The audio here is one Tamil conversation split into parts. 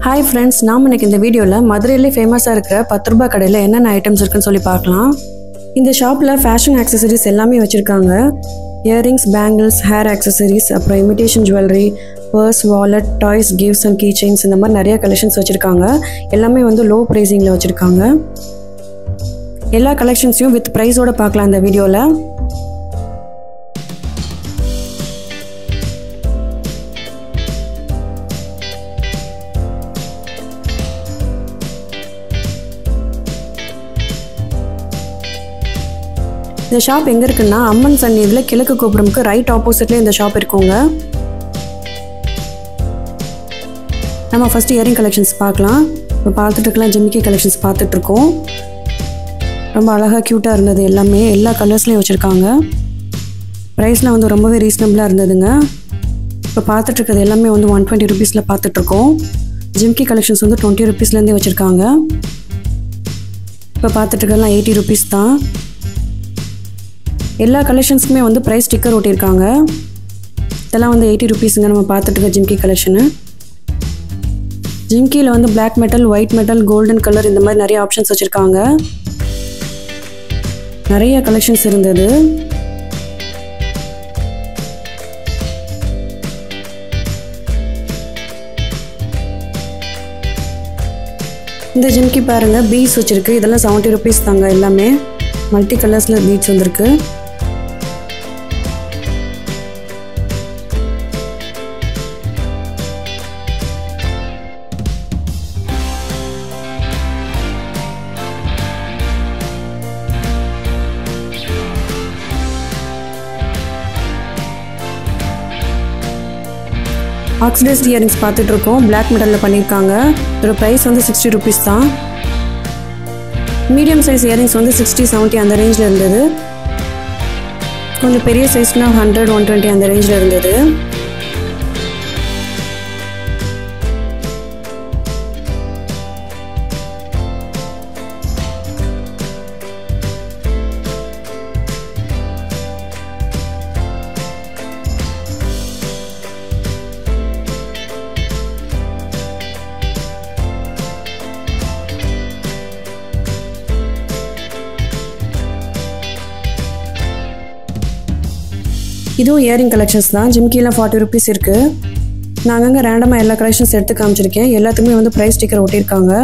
ஹாய் ஃப்ரெண்ட்ஸ் நாம் இன்னைக்கு இந்த வீடியோவில் மதுரையிலே ஃபேமஸாக இருக்கிற பத்து ரூபாய் கடையில் என்னென்ன ஐட்டம்ஸ் இருக்குன்னு சொல்லி பார்க்கலாம் இந்த ஷாப்பில் ஃபேஷன் ஆக்சசரிஸ் எல்லாமே வச்சுருக்காங்க இயரிங்ஸ் பேங்கிள்ஸ் ஹேர் ஆக்சசரிஸ் அப்புறம் imitation jewellery purse wallet toys gifts and key chains இந்த மாதிரி நிறைய கலெக்ஷன்ஸ் வச்சுருக்காங்க எல்லாமே வந்து லோ ப்ரைஸிங்கில் வச்சுருக்காங்க எல்லா கலெக்ஷன்ஸையும் வித் ப்ரைஸோட பார்க்கலாம் இந்த வீடியோவில் இந்த ஷாப் எங்கே இருக்குன்னா அம்மன் சந்நிதியில் கிழக்கு கோபுரமுக்கு ரைட் ஆப்போசிட்லேயே இந்த ஷாப் இருக்குங்க நம்ம ஃபஸ்ட்டு இயரிங் கலெக்ஷன்ஸ் பார்க்கலாம் இப்போ பார்த்துட்டு இருக்கலாம் ஜிமிக்கி கலெக்ஷன்ஸ் பார்த்துட்ருக்கோம் ரொம்ப அழகாக க்யூட்டாக இருந்தது எல்லாமே எல்லா கலர்ஸ்லேயும் வச்சுருக்காங்க ப்ரைஸ்லாம் வந்து ரொம்பவே ரீசனபிளாக இருந்ததுங்க இப்போ பார்த்துட்ருக்கிறது எல்லாமே வந்து ஒன் டுவெண்ட்டி ருபீஸில் பார்த்துட்ருக்கோம் ஜிம்கி கலெக்ஷன்ஸ் வந்து டுவெண்ட்டி ருபீஸ்லேருந்தே வச்சுருக்காங்க இப்போ பார்த்துட்ருக்கலாம் எயிட்டி ருபீஸ் தான் எல்லா கலெக்ஷன்ஸுக்குமே வந்து ப்ரைஸ் ஸ்டிக்கர் ஒட்டியிருக்காங்க இதெல்லாம் வந்து எயிட்டி ருபீஸுங்க நம்ம பார்த்துட்டு இருக்க ஜிம்கி கலெக்ஷனு ஜிம்கியில் வந்து black metal white metal golden colour இந்த மாதிரி நிறைய ஆப்ஷன்ஸ் வச்சுருக்காங்க நிறைய கலெக்ஷன்ஸ் இருந்தது இந்த ஜிம்கி பாருங்க பீட்ஸ் வச்சிருக்கு இதெல்லாம் செவன்ட்டி ருபீஸ் தாங்க எல்லாமே மல்டி கலர்ஸில் பீட்ஸ் வந்திருக்கு ஆக்சிடைஸ்ட் இயரிங்ஸ் பார்த்துட்டு இருக்கோம் பிளாக் மெட்டலில் பண்ணியிருக்காங்க இதோட ப்ரைஸ் வந்து சிக்ஸ்டி ருபீஸ் தான் மீடியம் சைஸ் இயரிங்ஸ் வந்து சிக்ஸ்டி செவன்ட்டி அந்த ரேஞ்சில் இருந்தது கொஞ்சம் பெரிய சைஸ்னால் ஹண்ட்ரட் ஒன் டுவெண்ட்டி அந்த ரேஞ்சில் இருந்தது இதுவும் இயரிங் கலெக்ஷன்ஸ் தான் ஜிம்கியில் ஃபார்ட்டி ருபீஸ் இருக்குது நான் அங்கங்கே ரேண்டமாக எல்லா கலெக்ஷன்ஸ் எடுத்து காமிச்சிருக்கேன் எல்லாத்துக்குமே வந்து ப்ரைஸ் ஸ்டிக்கர் ஒட்டியிருக்காங்க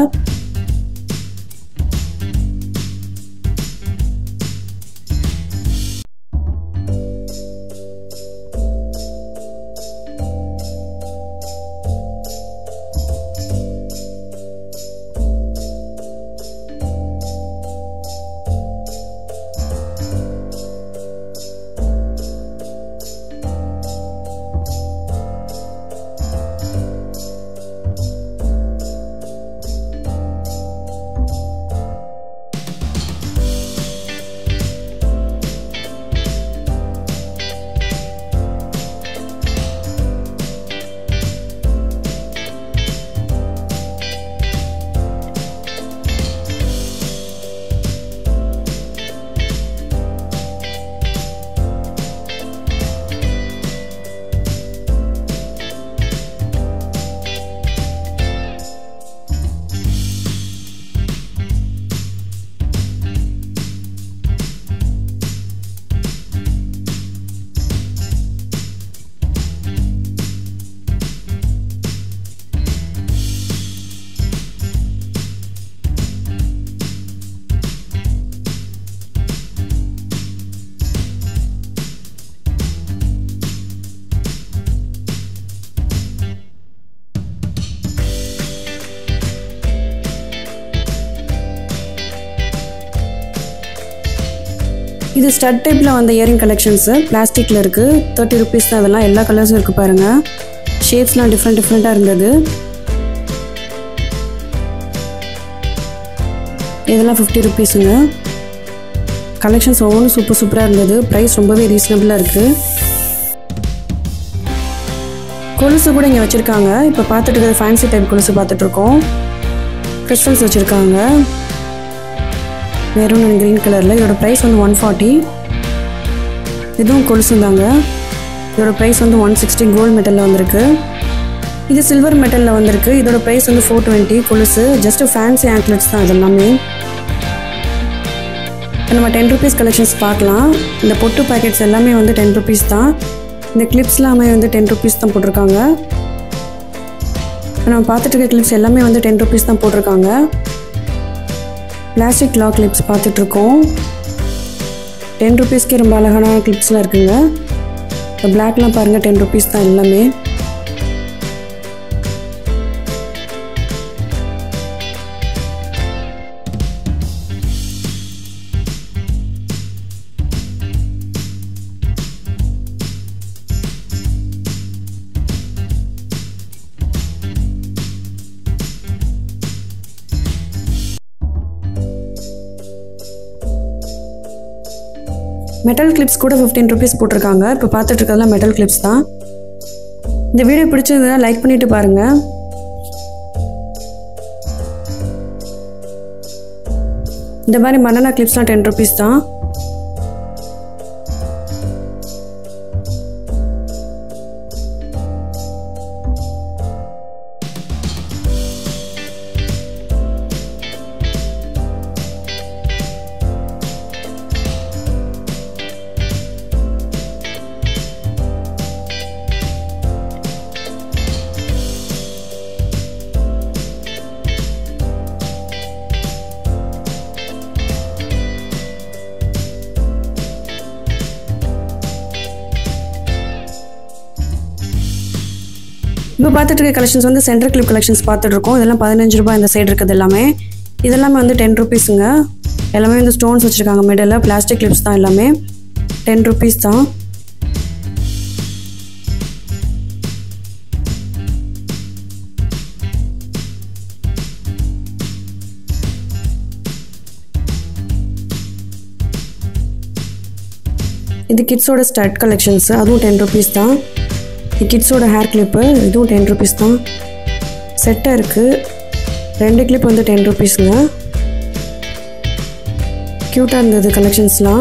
இது ஸ்டட் டைப்பில் வந்த இயரிங் கலெக்ஷன்ஸு பிளாஸ்டிக்கில் இருக்குது தேர்ட்டி ருபீஸ் தான் அதெல்லாம் எல்லா கலர்ஸும் இருக்குது பாருங்கள் ஷேப்ஸ்லாம் டிஃப்ரெண்ட் டிஃப்ரெண்ட்டாக இருந்தது இதெல்லாம் ஃபிஃப்டி ருபீஸுங்க கலெக்ஷன்ஸ் ஒவ்வொன்றும் சூப்பர் சூப்பராக இருந்தது ப்ரைஸ் ரொம்பவே ரீசனபிளாக இருக்குது கொலுசு கூட இங்கே வச்சுருக்காங்க இப்போ பார்த்துட்டு இருக்கிறது ஃபேன்சி டைப் கொலுசு பார்த்துட்ருக்கோம் கிறிஸ்டல்ஸ் வச்சுருக்காங்க மெரூன் அண்ட் க்ரீன் கலரில் இதோட ப்ரைஸ் வந்து ஒன் ஃபார்ட்டி இதுவும் கொலுசு தாங்க இதோட ப்ரைஸ் வந்து ஒன் சிக்ஸ்டி கோல்டு மெட்டலில் வந்திருக்கு இது சில்வர் மெட்டலில் வந்திருக்கு இதோட ப்ரைஸ் வந்து ஃபோர் டுவெண்ட்டி கொலுசு ஜஸ்ட் ஃபேன்சி ஆங்க்லெட்ஸ் தான் இது எல்லாமே இப்போ நம்ம டென் ருபீஸ் கலெக்ஷன்ஸ் பார்க்கலாம் இந்த பொட்டு பேக்கெட்ஸ் எல்லாமே வந்து டென் ருபீஸ் தான் இந்த கிளிப்ஸ் எல்லாமே வந்து டென் ருபீஸ் தான் போட்டிருக்காங்க இப்போ நம்ம பார்த்துட்டு இருக்க கிளிப்ஸ் எல்லாமே வந்து டென் ருபீஸ் தான் போட்டிருக்காங்க பிளாஸ்டிக் லா கிளிப்ஸ் பார்த்துட்ருக்கோம் டென் ருபீஸ்க்கே ரொம்ப அழகான கிளிப்ஸ்லாம் இருக்குங்க இப்போ பிளாக்லாம் பாருங்கள் டென் ருபீஸ் தான் எல்லாமே மெட்டல் கிளிப்ஸ் கூட ஃபிஃப்டீன் ருபீஸ் போட்டிருக்காங்க இப்போ பார்த்துட்டு இருக்கிறதுலாம் மெட்டல் கிளிப்ஸ் தான் இந்த வீடியோ பிடிச்சிருந்ததுன்னா லைக் பண்ணிட்டு பாருங்க இந்த மாதிரி மன்னனா கிளிப்ஸ்லாம் டென் ருபீஸ் தான் இப்போ பார்த்துட்டு இருக்க கலெக்ஷன்ஸ் வந்து சென்டர் கிளிப் கலெக்ஷன்ஸ் பார்த்துட்டு இருக்கோம் இதெல்லாம் பதினஞ்சு ரூபாய் இந்த சைடு இருக்குது எல்லாமே இதெல்லாமே வந்து டென் ருபீஸுங்க எல்லாமே வந்து ஸ்டோன்ஸ் வச்சுருக்காங்க மிடில் பிளாஸ்டிக் கிளிப்ஸ் தான் எல்லாமே டென் ருபீஸ் தான் இது கிட்ஸோட ஸ்டட் கலெக்ஷன்ஸ் அதுவும் டென் ருபீஸ் தான் இது கிட்ஸோட ஹேர் கிளிப்பு இதுவும் டென் ருபீஸ் தான் செட்டாக இருக்குது ரெண்டு கிளிப் வந்து டென் ருபீஸுங்க க்யூட்டாக இருந்தது கலெக்ஷன்ஸ்லாம்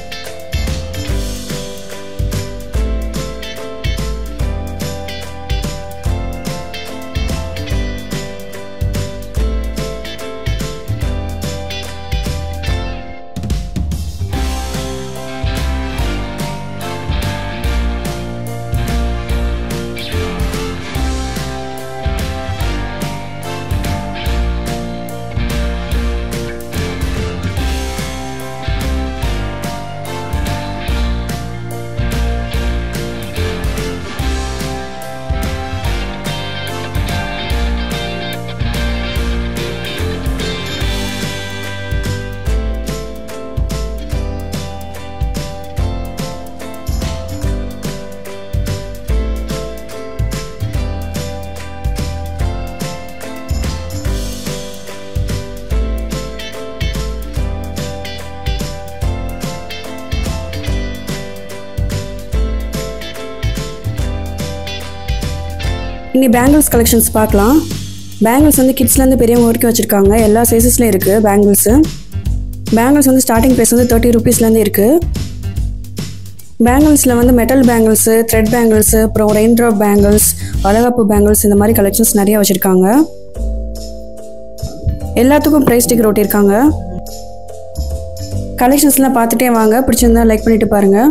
இனி பேங்கிள்ஸ் கலெக்ஷன்ஸ் பார்க்கலாம் பேங்கிள்ஸ் வந்து கிட்ஸ்லேருந்து பெரியவங்க வரைக்கும் வச்சுருக்காங்க எல்லா சைஸஸ்லையும் இருக்குது பேங்கிள்ஸு பேங்கிள்ஸ் வந்து ஸ்டார்டிங் ப்ரைஸ் வந்து தேர்ட்டி ருபீஸ்லேருந்து இருக்குது பேங்கிள்ஸில் வந்து மெட்டல் பேங்கிள்ஸு த்ரெட் பேங்கிள்ஸு அப்புறம் ரெயின் ட்ராப் பேங்கிள்ஸ் வளகாப்பு பேங்கிள்ஸ் இந்த மாதிரி கலெக்ஷன்ஸ் நிறைய வச்சுருக்காங்க எல்லாத்துக்கும் ப்ரைஸ் டிக்கெட் ஒட்டியிருக்காங்க கலெக்ஷன்ஸ்லாம் பார்த்துட்டே வாங்க பிடிச்சிருந்தா லைக் பண்ணிட்டு பாருங்கள்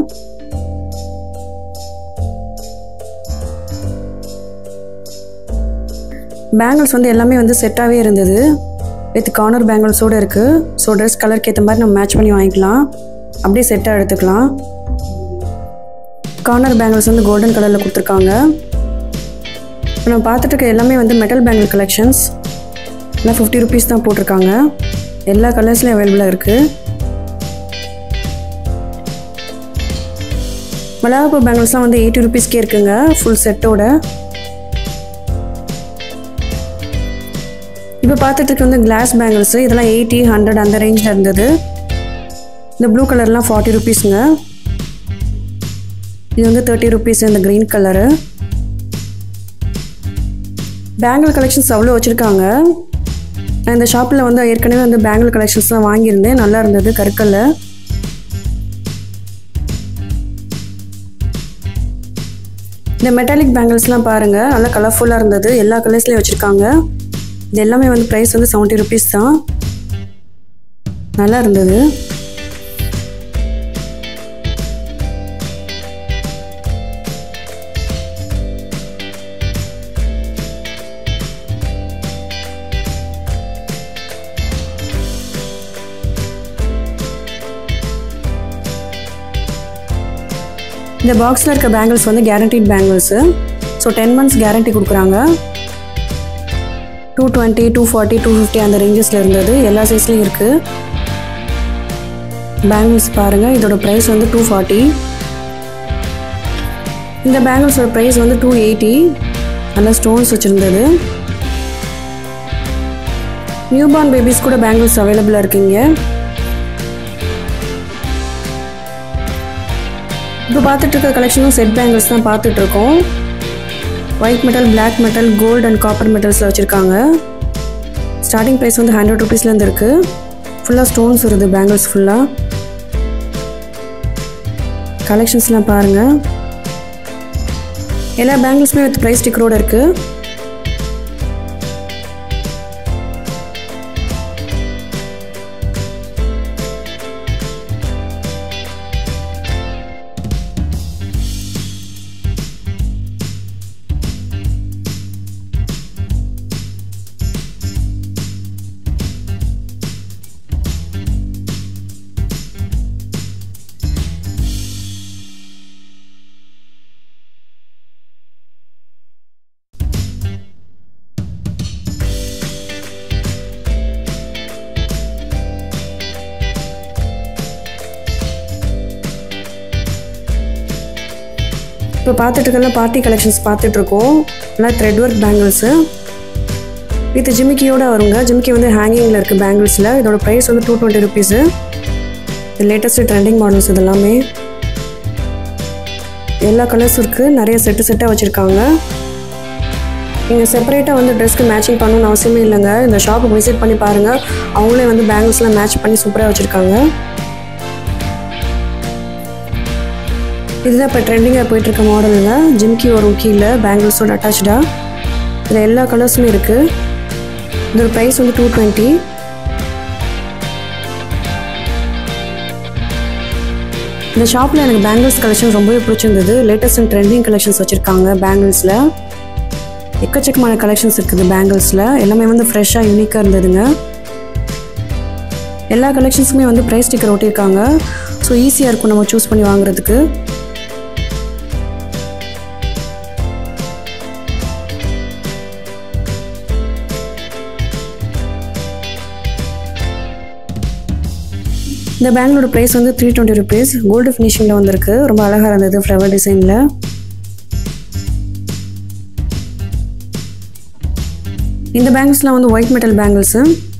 பேங்கிள்ஸ் வந்து எல்லாமே வந்து செட்டாகவே இருந்தது வித் கார்னர் பேங்கிள்ஸோடு இருக்குது ஸோ ட்ரெஸ் கலருக்கு ஏற்ற மாதிரி நம்ம மேட்ச் பண்ணி வாங்கிக்கலாம் அப்படியே செட்டாக எடுத்துக்கலாம் கார்னர் பேங்கிள்ஸ் வந்து கோல்டன் கலரில் கொடுத்துருக்காங்க இப்போ நம்ம பார்த்துட்டு இருக்க எல்லாமே வந்து மெட்டல் பேங்கிள் கலெக்ஷன்ஸ் எல்லாம் ஃபிஃப்டி ருபீஸ் தான் போட்டிருக்காங்க எல்லா கலர்ஸ்லையும் அவைலபிளாக இருக்குது மிளகாப்பூ பேங்கிள்ஸ்லாம் வந்து எயிட்டி ருபீஸ்க்கே இருக்குங்க ஃபுல் செட்டோட இப்போ பார்த்துட்டு இருக்க வந்து கிளாஸ் பேங்கிள்ஸு இதெல்லாம் எயிட்டி ஹண்ட்ரட் அந்த ரேஞ்சில் இருந்தது இந்த ப்ளூ கலர்லாம் ஃபார்ட்டி ருபீஸுங்க இது வந்து தேர்ட்டி ருபீஸ் இந்த க்ரீன் கலரு பேங்கிள் கலெக்ஷன்ஸ் அவ்வளோ வச்சுருக்காங்க நான் இந்த ஷாப்பில் வந்து ஏற்கனவே வந்து பேங்கிள் கலெக்ஷன்ஸ்லாம் வாங்கியிருந்தேன் நல்லா இருந்தது கற்கல்ல இந்த மெட்டாலிக் பேங்கிள்ஸ்லாம் பாருங்கள் நல்லா கலர்ஃபுல்லாக இருந்தது எல்லா கலர்ஸ்லேயும் வச்சுருக்காங்க இது எல்லாமே வந்து ப்ரைஸ் வந்து செவன்ட்டி ருபீஸ் தான் நல்லா இருந்தது இந்த பாக்ஸில் இருக்க பேங்கிள்ஸ் வந்து guaranteed bangles so ten months guarantee கொடுக்குறாங்க two twenty two forty two fifty அந்த ரேஞ்சஸில் இருந்தது எல்லா சைஸ்லேயும் இருக்குது பேங்கிள்ஸ் பாருங்கள் இதோட ப்ரைஸ் வந்து டூ ஃபார்ட்டி இந்த பேங்கிள்ஸோட ப்ரைஸ் வந்து டூ எயிட்டி நல்லா ஸ்டோன்ஸ் வச்சுருந்தது நியூ பார்ன் பேபிஸ் கூட பேங்கிள்ஸ் அவைலபிளாக இருக்குங்க இப்போ பார்த்துட்டு இருக்க கலெக்ஷனும் செட் பேங்கிள்ஸ் தான் பார்த்துட்டு இருக்கோம் white metal black metal gold and copper மெட்டல்ஸில் வச்சுருக்காங்க ஸ்டார்டிங் ப்ரைஸ் வந்து ஹண்ட்ரட் ருபீஸ்லேருந்து இருக்குது ஃபுல்லாக ஸ்டோன்ஸ் வருது பேங்கிள்ஸ் ஃபுல்லாக கலெக்ஷன்ஸ்லாம் பாருங்கள் எல்லா பேங்கிள்ஸுமே வித் ப்ரைஸ் ஸ்டிக்கரோடு இருக்குது இப்போ பார்த்துட்டு இருக்க பார்ட்டி கலெக்ஷன்ஸ் பார்த்துட்டு இருக்கோம் எல்லாம் த்ரெட் ஒர்க் பேங்கிள்ஸு வித் ஜிமிக்கியோட வருங்க ஜிமிக்கி வந்து ஹேங்கிங்கில் இருக்குது பேங்கிள்ஸில் இதோட ப்ரைஸ் வந்து டூ டுவெண்ட்டி ருபீஸு இது லேட்டஸ்ட் ட்ரெண்டிங் மாடல்ஸ் இது எல்லாமே எல்லா கலர்ஸும் இருக்குது நிறைய செட்டு செட்டாக வச்சுருக்காங்க நீங்கள் செப்பரேட்டாக வந்து ட்ரெஸ்க்கு மேட்சிங் பண்ணணும்னு அவசியமே இல்லைங்க இந்த ஷாப்புக்கு விசிட் பண்ணி பாருங்கள் அவங்களே வந்து பேங்கிள்ஸ்லாம் மேட்ச் பண்ணி சூப்பராக வச்சுருக்காங்க இதுதான் இப்போ ட்ரெண்டிங்காக போயிட்டுருக்க மாடலுங்க ஜிம்கி வரும் கீழே பேங்கிள்ஸோட அட்டாச்சாக இதில் எல்லா கலர்ஸுமே இருக்குது இதோட ப்ரைஸ் வந்து டூ டுவெண்ட்டி இந்த ஷாப்பில் எனக்கு பேங்கிள்ஸ் கலெக்ஷன் ரொம்பவே பிடிச்சிருந்தது லேட்டஸ்ட் அண்ட் ட்ரெண்டிங் கலெக்ஷன்ஸ் வச்சுருக்காங்க பேங்கிள்ஸில் எக்கச்சக்கமான கலெக்ஷன்ஸ் இருக்குது பேங்கிள்ஸில் எல்லாமே வந்து ஃப்ரெஷ்ஷாக யூனிக்காக இருந்ததுங்க எல்லா கலெக்ஷன்ஸுமே வந்து ப்ரைஸ் ஸ்டிக்கர் ஒட்டியிருக்காங்க ஸோ ஈஸியாக இருக்கும் நம்ம சூஸ் பண்ணி வாங்குறதுக்கு இந்த பேங்களோட ப்ரைஸ் வந்து த்ரீ டுவெண்ட்டி ருபீஸ் கோல்டு ஃபினிஷிங்கில் வந்திருக்கு ரொம்ப அழகாக இருந்தது ஃப்ளவர் டிசைனில் இந்த பேங்கிள்ஸ்லாம் வந்து white metal bangles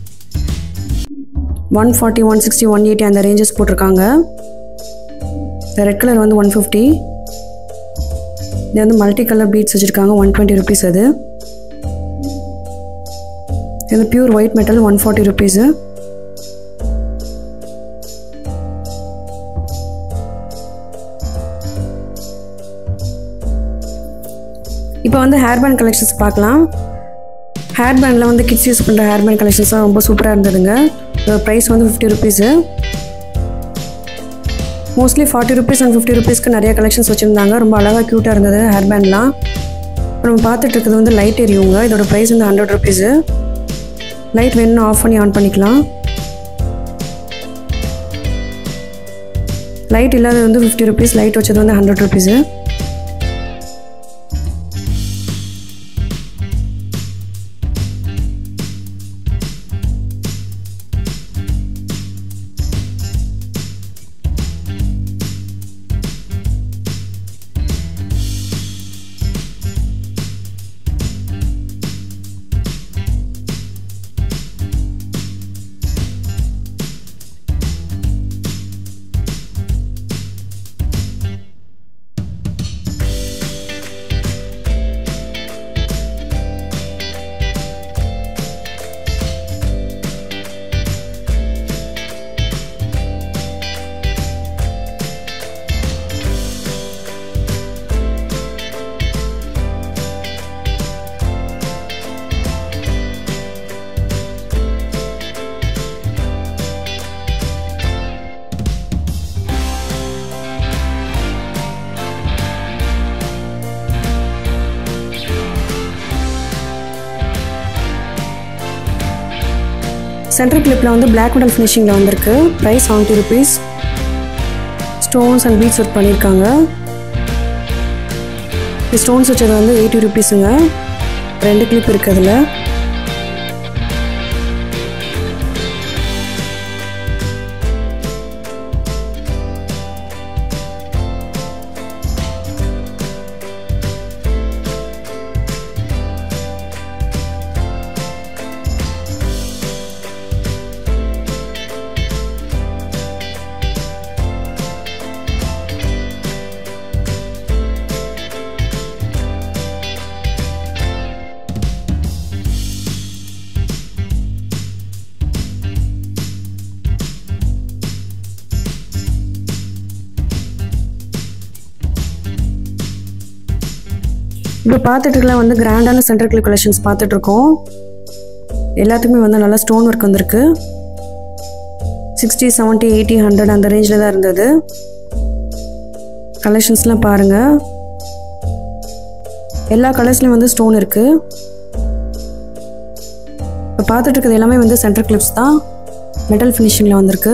one forty one sixty one eighty அந்த ரேஞ்சஸ் போட்டிருக்காங்க இந்த ரெட் கலர் வந்து ஒன் ஃபிஃப்டி இது வந்து மல்டி கலர் பீட்ஸ் வச்சுருக்காங்க ஒன் டுவெண்ட்டி ருபீஸ் அது இது வந்து pure white metal one forty rupees இப்போ வந்து ஹேர் பேண்ட் கலெக்ஷன்ஸ் பார்க்கலாம் ஹேர் பேண்டில் வந்து கிட்ஸ் யூஸ் பண்ணுற ஹேர் பேண்ட் கலெக்ஷன்ஸ்லாம் ரொம்ப சூப்பராக இருந்ததுங்க ப்ரைஸ் வந்து fifty rupees mostly forty rupees and fifty ருபீஸ்க்கு நிறைய கலெக்ஷன்ஸ் வச்சுருந்தாங்க ரொம்ப அழகாக க்யூட்டாக இருந்தது ஹேர் பேண்ட்லாம் இப்போ நம்ம பார்த்துட்டு இருக்கிறது வந்து லைட் எரியுங்க இதோட ப்ரைஸ் வந்து ஹண்ட்ரட் ருபீஸு லைட் வேணும்னா ஆஃப் பண்ணி ஆன் பண்ணிக்கலாம் லைட் இல்லாதது வந்து ஃபிஃப்டி ருபீஸ் லைட் வச்சது வந்து ஹண்ட்ரட் ருபீஸு சென்டர் கிளிப்பில் வந்து பிளாக் மெட்டல் ஃபினிஷிங்கில் வந்திருக்கு price seventy rupees stones and beads work பண்ணியிருக்காங்க இந்த ஸ்டோன்ஸ் வச்சது வந்து எயிட்டி ருபீஸுங்க ரெண்டு கிளிப் இருக்குது அதில் இப்போ பார்த்துட்டு இருக்கலாம் வந்து கிராண்டான சென்டர் கிளிப் கலெக்ஷன்ஸ் பார்த்துட்டு இருக்கோம் எல்லாத்துக்குமே வந்து நல்லா ஸ்டோன் ஒர்க் வந்திருக்கு சிக்ஸ்டி செவன்ட்டி எயிட்டி ஹண்ட்ரட் அந்த ரேஞ்சில் தான் இருந்தது கலெக்ஷன்ஸ்லாம் பாருங்கள் எல்லா கலர்ஸ்லையும் வந்து ஸ்டோன் இருக்குது இப்போ பார்த்துட்டு இருக்கிறது எல்லாமே வந்து சென்டர் கிளிப்ஸ் தான் மெட்டல் ஃபினிஷிங்கில் வந்திருக்கு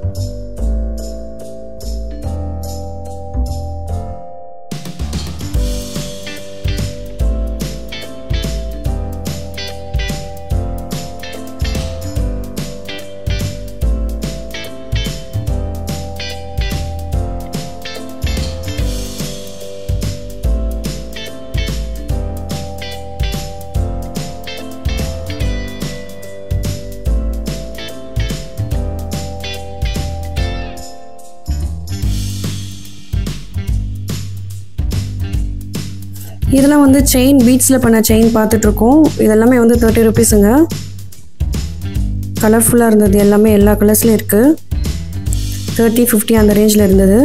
இதெல்லாம் வந்து செயின் பீட்ஸில் பண்ண செயின் பார்த்துட்ருக்கோம் இதெல்லாமே வந்து தேர்ட்டி ருபீஸுங்க கலர்ஃபுல்லாக இருந்தது எல்லாமே எல்லா கலர்ஸ்லையும் இருக்குது தேர்ட்டி ஃபிஃப்டி அந்த ரேஞ்சில் இருந்தது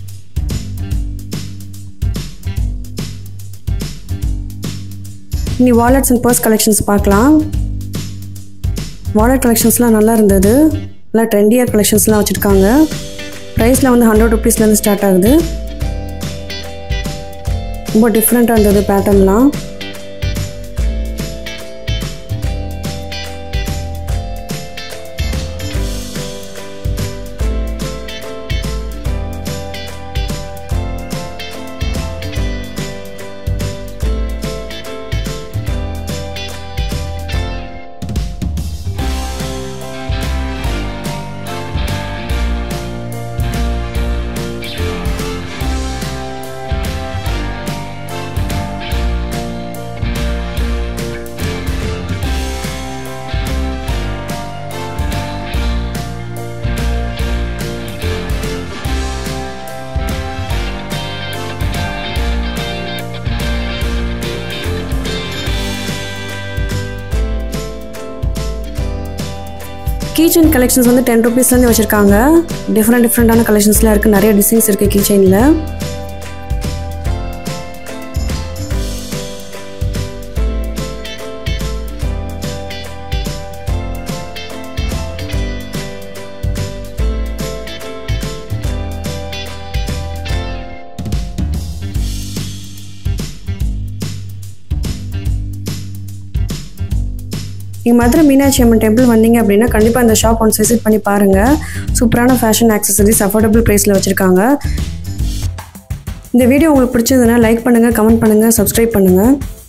இனி வாலெட்ஸ் அண்ட் பர்ஸ் கலெக்ஷன்ஸ் பார்க்கலாம் வாலெட் கலெக்ஷன்ஸ்லாம் நல்லா இருந்தது நல்லா ட்ரெண்டியர் கலெக்ஷன்ஸ்லாம் வச்சுருக்காங்க ப்ரைஸில் வந்து ஹண்ட்ரட் ருபீஸ்லேருந்து ஸ்டார்ட் ஆகுது ரொம்ப டிஃப்ரெண்ட்டாக இருந்தது பேட்டர்ன்லாம் கீச்செயின் கலெக்ஷன்ஸ் வந்து டென் ருபீஸ்லேருந்து வச்சுருக்காங்க டிஃப்ரெண்ட் டிஃப்ரெண்ட்டான கலெக்ஷன்ஸ்லாம் இருக்குது நிறைய டிசைன்ஸ் இருக்குது கீச்செயினில் நீங்கள் மதுரை மீனாட்சி அம்மன் டெம்பிள் வந்தீங்க அப்படின்னா கண்டிப்பாக இந்த ஷாப் ஒன்ஸ் விசிட் பண்ணி பாருங்கள் சூப்பரான ஃபேஷன் ஆக்சசரிஸ் அஃபோர்டபுள் ப்ரைஸில் வச்சுருக்காங்க இந்த வீடியோ உங்களுக்கு பிடிச்சதுன்னா லைக் பண்ணுங்கள் கமெண்ட் பண்ணுங்கள் சப்ஸ்கிரைப் பண்ணுங்கள்